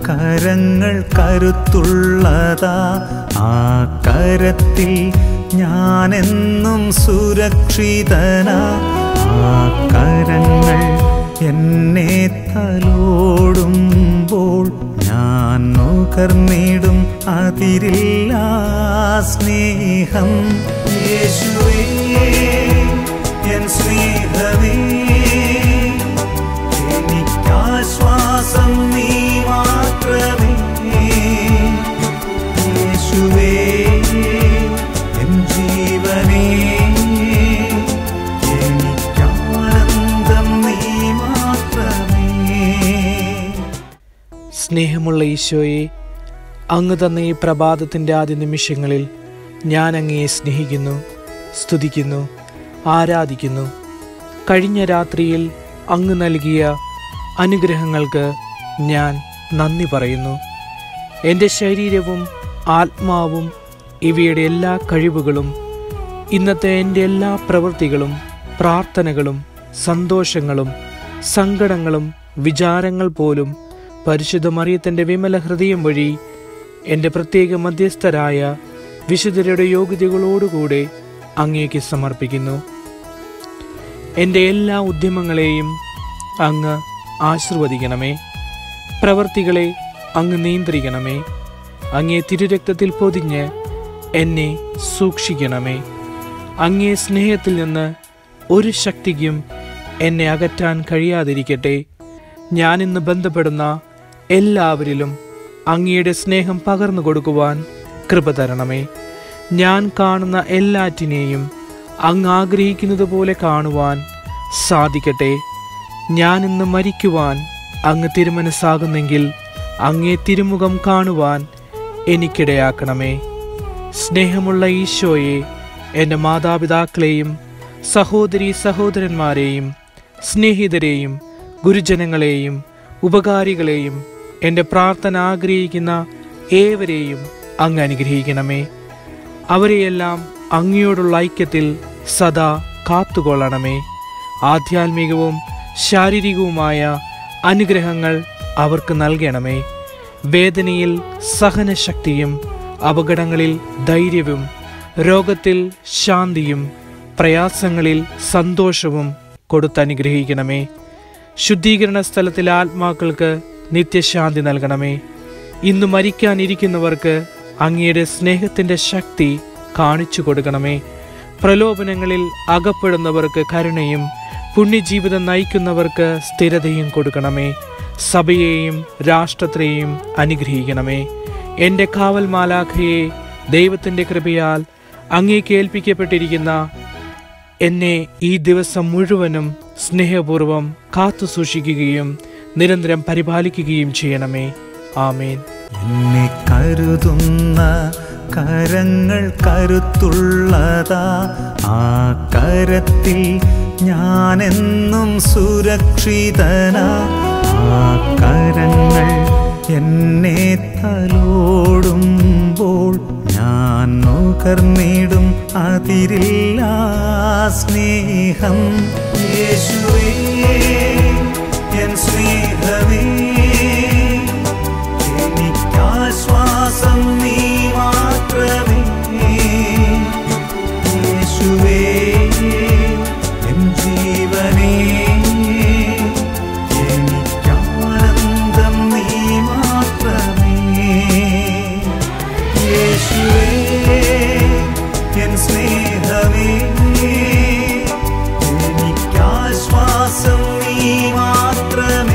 കരങ്ങൾ കരുത്തുള്ളതാ ആ കരത്തിൽ ഞാനെന്നും സുരക്ഷിതനാ ആ കരങ്ങൾ എന്നെ തലോടുമ്പോൾ ഞാൻ നുകർന്നിടും അതിരില്ല സ്നേഹം യേശുവേ എൻ സ്നേഹമേ എനിക്കാശ്വാസം നീ മാത്രമേ യേശുവേ എൻ ജീവനേ എനിക്കാനന്ദം നീ മാത്രമേ സ്നേഹമുള്ള ഈശോയെ അങ്ങ് തന്ന ഈ പ്രഭാതത്തിൻ്റെ ആദ്യ നിമിഷങ്ങളിൽ ഞാൻ അങ്ങയെ സ്നേഹിക്കുന്നു സ്തുതിക്കുന്നു ആരാധിക്കുന്നു കഴിഞ്ഞ രാത്രിയിൽ അങ്ങ് നൽകിയ അനുഗ്രഹങ്ങൾക്ക് ഞാൻ നന്ദി പറയുന്നു എൻ്റെ ശരീരവും ആത്മാവും ഇവയുടെ എല്ലാ കഴിവുകളും ഇന്നത്തെ എൻ്റെ എല്ലാ പ്രവൃത്തികളും പ്രാർത്ഥനകളും സന്തോഷങ്ങളും സങ്കടങ്ങളും വിചാരങ്ങൾ പോലും പരിശുദ്ധ മറിയത്തിൻ്റെ വിമല ഹൃദയം വഴി എൻ്റെ പ്രത്യേക മധ്യസ്ഥരായ വിശുദ്ധരുടെ യോഗ്യതകളോടുകൂടെ അങ്ങേക്ക് സമർപ്പിക്കുന്നു എൻ്റെ എല്ലാ ഉദ്യമങ്ങളെയും അങ്ങ് ആശീർവദിക്കണമേ പ്രവർത്തികളെ അങ്ങ് നിയന്ത്രിക്കണമേ അങ്ങേ തിരുരക്തത്തിൽ പൊതിഞ്ഞ് എന്നെ സൂക്ഷിക്കണമേ അങ്ങേ സ്നേഹത്തിൽ നിന്ന് ഒരു ശക്തിക്കും എന്നെ അകറ്റാൻ കഴിയാതിരിക്കട്ടെ ഞാനിന്ന് ബന്ധപ്പെടുന്ന എല്ലാവരിലും അങ്ങയുടെ സ്നേഹം പകർന്നു കൊടുക്കുവാൻ കൃപ തരണമേ ഞാൻ കാണുന്ന എല്ലാറ്റിനെയും അങ്ങ് ആഗ്രഹിക്കുന്നത് പോലെ കാണുവാൻ സാധിക്കട്ടെ ഞാൻ ഇന്ന് മരിക്കുവാൻ അങ്ങ് തിരുമനസ്സാകുന്നെങ്കിൽ അങ്ങേ തിരുമുഖം കാണുവാൻ എനിക്കിടയാക്കണമേ സ്നേഹമുള്ള ഈശോയെ എൻ്റെ മാതാപിതാക്കളെയും സഹോദരി സഹോദരന്മാരെയും സ്നേഹിതരെയും ഗുരുജനങ്ങളെയും ഉപകാരികളെയും എൻ്റെ പ്രാർത്ഥന ആഗ്രഹിക്കുന്ന ഏവരെയും അങ്ങ് അനുഗ്രഹിക്കണമേ അവരെയെല്ലാം അങ്ങയോടുള്ള ഐക്യത്തിൽ സദാ കാത്തുകൊള്ളണമേ ആധ്യാത്മികവും ശാരീരികവുമായ അനുഗ്രഹങ്ങൾ അവർക്ക് നൽകണമേ വേദനയിൽ സഹനശക്തിയും അപകടങ്ങളിൽ ധൈര്യവും രോഗത്തിൽ ശാന്തിയും പ്രയാസങ്ങളിൽ സന്തോഷവും കൊടുത്തനുഗ്രഹിക്കണമേ ശുദ്ധീകരണ സ്ഥലത്തിലെ ആത്മാക്കൾക്ക് നിത്യശാന്തി നൽകണമേ ഇന്ന് മരിക്കാനിരിക്കുന്നവർക്ക് അങ്ങയുടെ സ്നേഹത്തിൻ്റെ ശക്തി കാണിച്ചു കൊടുക്കണമേ പ്രലോഭനങ്ങളിൽ അകപ്പെടുന്നവർക്ക് കരുണയും പുണ്യജീവിതം നയിക്കുന്നവർക്ക് സ്ഥിരതയും കൊടുക്കണമേ സഭയെയും രാഷ്ട്രത്തെയും അനുഗ്രഹിക്കണമേ എൻ്റെ കാവൽ മാലാഖയെ ദൈവത്തിൻ്റെ കൃപയാൽ അങ്ങേക്ക് ഏൽപ്പിക്കപ്പെട്ടിരിക്കുന്ന എന്നെ ഈ ദിവസം മുഴുവനും സ്നേഹപൂർവം കാത്തു സൂക്ഷിക്കുകയും നിരന്തരം പരിപാലിക്കുകയും ചെയ്യണമേ ആമേൻ എന്നെ കരുതുന്ന കരങ്ങൾ കരുത്തുള്ളതാ ആ കരത്തിൽ ഞാനെന്നും സുരക്ഷിതനാ ആ കരങ്ങൾ എന്നെ തലോടുമ്പോൾ ഞാൻ നുകർന്നിടും അതിരില്ല സ്നേഹം യേശുവേ എൻ സ്നേഹമേ എനിക്കാശ്വാസം നീ മാത്രമേ യേശുവേ എൻ ജീവനേ എനിക്കാനന്ദം നീ മാത്രമേ യേശുവേ എൻ സ്നേഹമേ എനിക്കാശ്വാസം നീ മാത്രമേ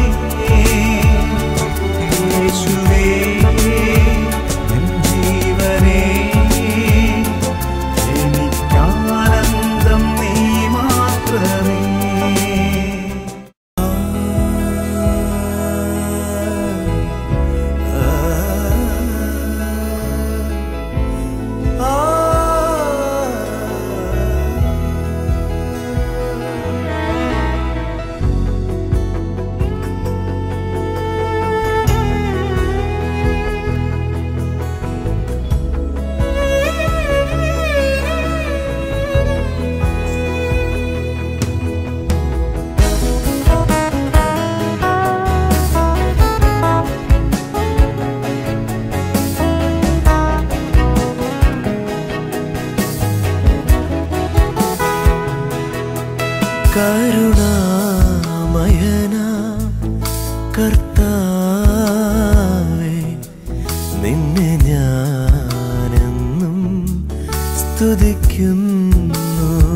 കർത്താവേ നിന്നെ ഞാനെന്നും സ്തുതിക്കുന്നു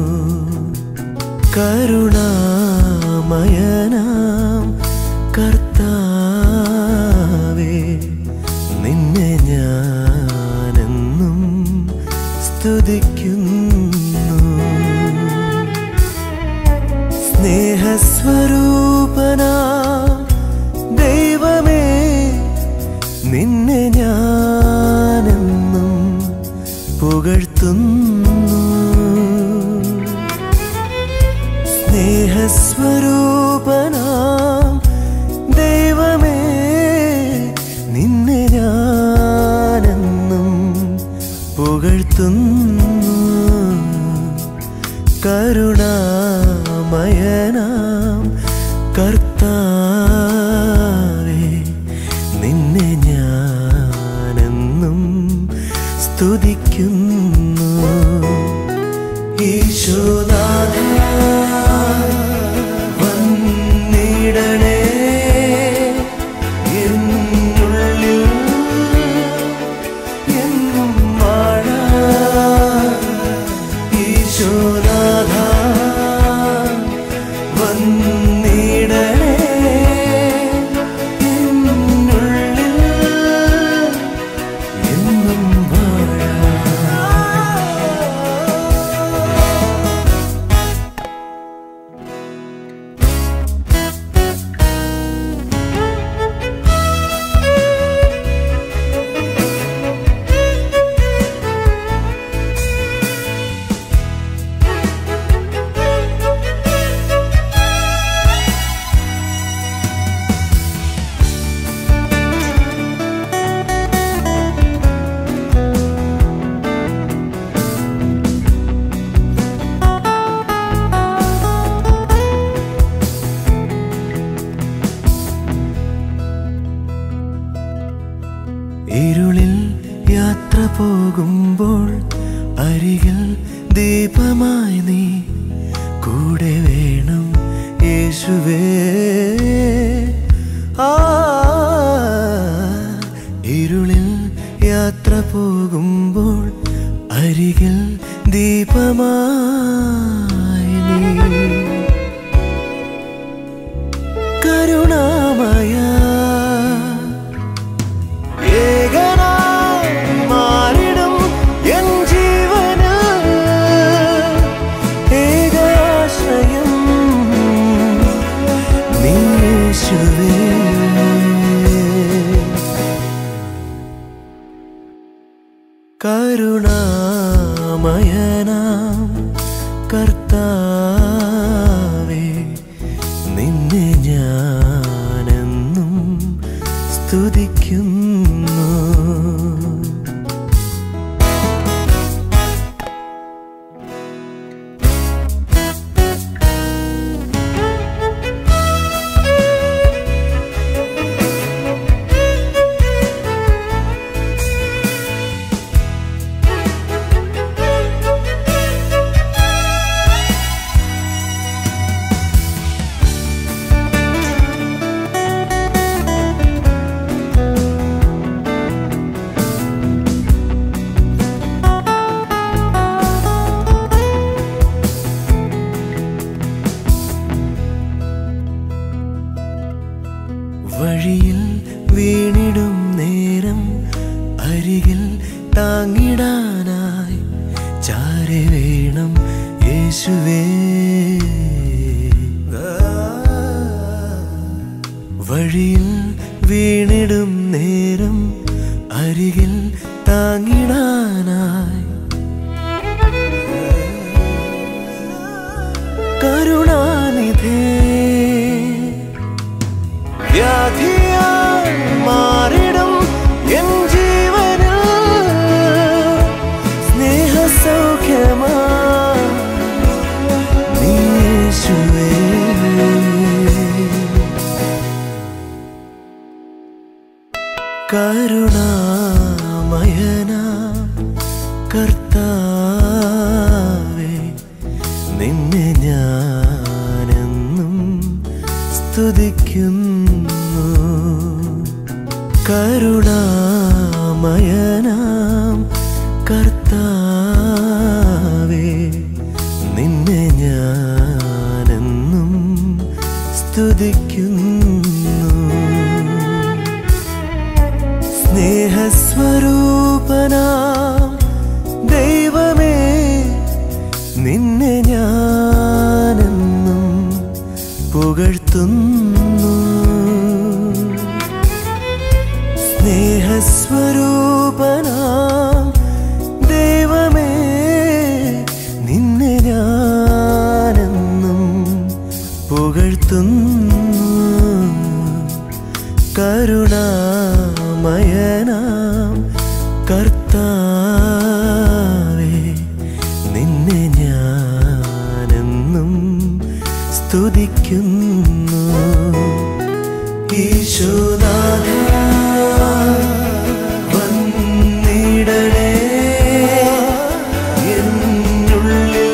കരുണാമയനാം കർത്താവേ നിന്നെ ഞാനെന്നും സ്തുതിക്കുന്നു സ്നേഹസ്വരൂപന ദൈവമേ നിന്നെ ഞാനെന്നും പുകഴ്ത്തുന്നു സ്നേഹസ്വരൂപന ദൈവമേ നിന്നെ ഞാനെന്നും പുകഴ്ത്തുന്നു കരുണാമയനാം കർത്താവേ നിന്നെ ഞാനെന്നും സ്തുതിക്കുന്നു ഈശോനാഥ വന്നിടണേ എന്നുള്ളിൽ എന്നും വാഴാൻ ഈശോനാഥ വന്നിടണേ എന്നുള്ളിൽ എന്നും വാഴാൻ ഇരുളിൽ യാത്ര പോകുമ്പോൾ അരികിൽ ദീപമായി നീ കൂടെ വേണം യേശുവേ ആ ഇരുളിൽ യാത്ര പോകുമ്പോൾ അരികിൽ ദീപമായി നീ കരുണാമയ ഏകനായി മാറിടും എൻ ജീവന് ഏകാശ്രയം നീ യേശുവേ കരുണാമയനാം കർത്താവേ നിന്നെ ഞാനെന്നും സ്തുതിക്കുന്നു വഴിയിൽ വീണിടും നേരം അരികിൽ താങ്ങിടാനായി ചാരെ വേണം യേശുവേ വഴിയിൽ വീണിടും നേരം അരികിൽ താങ്ങിടാനായി കരുണാനിധേ വ്യാധിയായി മാറിടും എൻ ജീവനിൽ സ്നേഹസൗഖ്യമാ നീ യേശുവേ കരുണാമയന കർത്താവേ നിന്നെ ഞാനെന്നും സ്തു സ്തുതിക്കുന്നു കരുണാമയനാം കർത്താവേ നിന്നെ ഞാനെന്നും സ്തുതിക്കുന്നു സ്നേഹസ്വരൂപനാം ദൈവമേ നിന്നെ ഞാനെന്നും പുകഴ്ത്തുന്നു സ്നേഹസ്വരൂപനാം ദൈവമേ നിന്നെ ഞാനെന്നും പുകഴ്ത്തുന്നു കരുണാമയനാം കർത്താവേ നിന്നെ ഞാനെന്നും സ്തുതിക്കുന്നു ഈശോനാഥ വന്നിടണേ എന്നുള്ളിൽ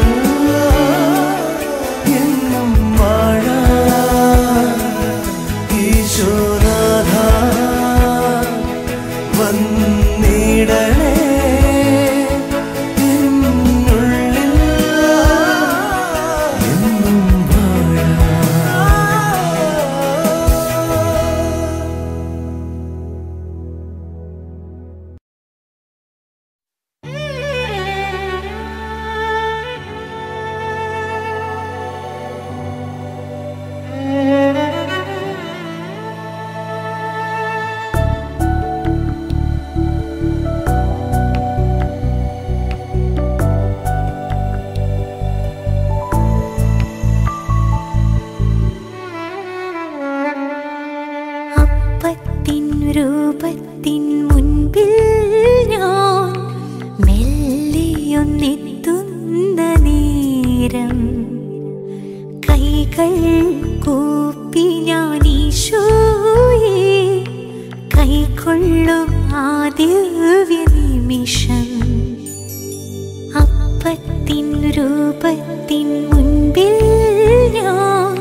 എന്നും വാഴാൻ ഈശോനാഥ വന്നിടണേ എന്നുള്ളിൽ എന്നും വാഴാൻ അപ്പത്തിൻ രൂപത്തിൻ മുൻപിൽ ഞാൻ മെല്ലെയൊന്നെത്തുന്ന നേരം കൈകൾ കൂപ്പി ഞാൻ ഈശോയെ കൈക്കൊള്ളും ആ ദിവ്യ നിമിഷം അപ്പത്തിൻ രൂപത്തിൻ മുൻപിൽ ഞാൻ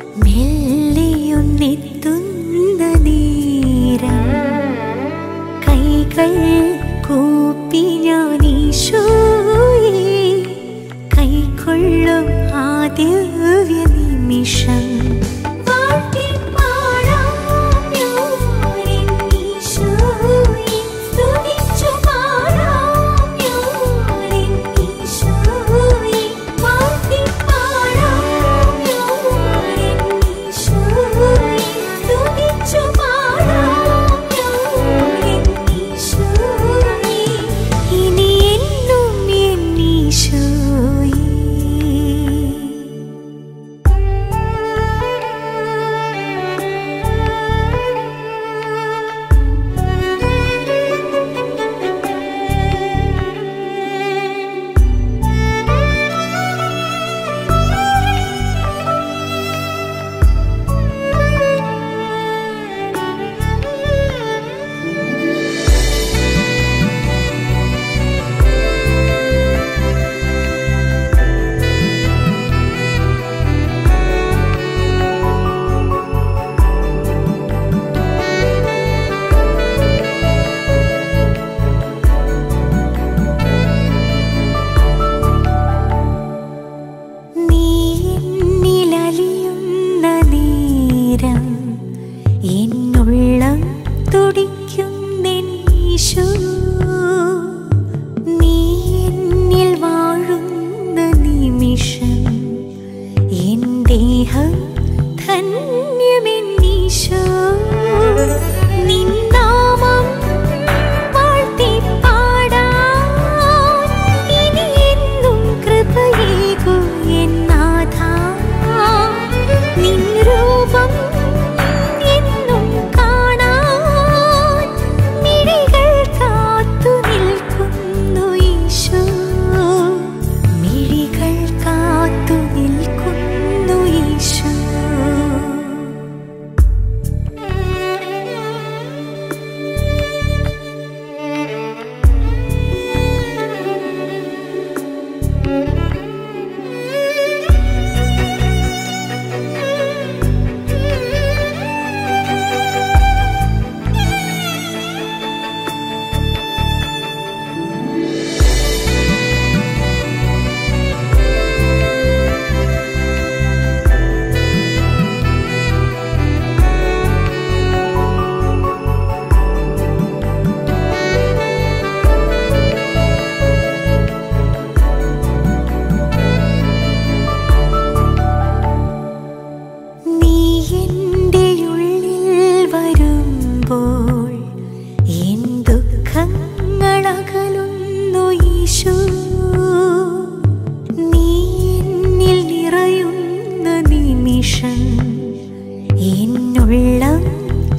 മെല്ലെയൊന്നെത്തുന്ന നേരം കൈകൾ കൂപ്പി ഞാൻ ഈശോയെ കൈക്കൊള്ളും ആ ദിവ്യ നിമിഷം വാഴ്ത്തിപ്പാടാം ഞാനെൻ ഈശോയെ, സ്തുതിച്ചു പാടാം ഞാനെൻ ഈശോയെ, വാഴ്ത്തിപ്പാടാം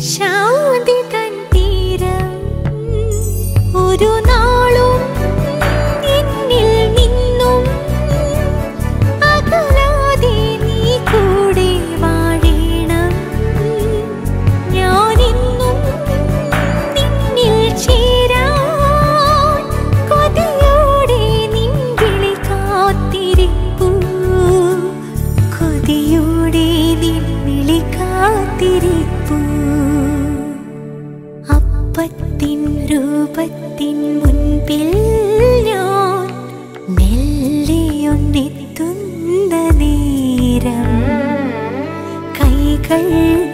ശാന്തി തൻ തീരം ഒരു നാളും എന്നിൽ നിന്നും അകലാതെ നീ കൂടെ വാഴേണം ഞാനിന്നും നിന്നിൽ ചേരാൻ കൊതിയോടെ നിൻ വിളി കാത്തിരിപ്പു കൊതിയോടെ നിൻ വിളി കാത്തിരിപ്പു അപ്പത്തിൻ രൂപത്തിൻ മുൻപിൽ ഞാൻ മെല്ലെയൊന്നെത്തുന്ന നേരം കൈകൾ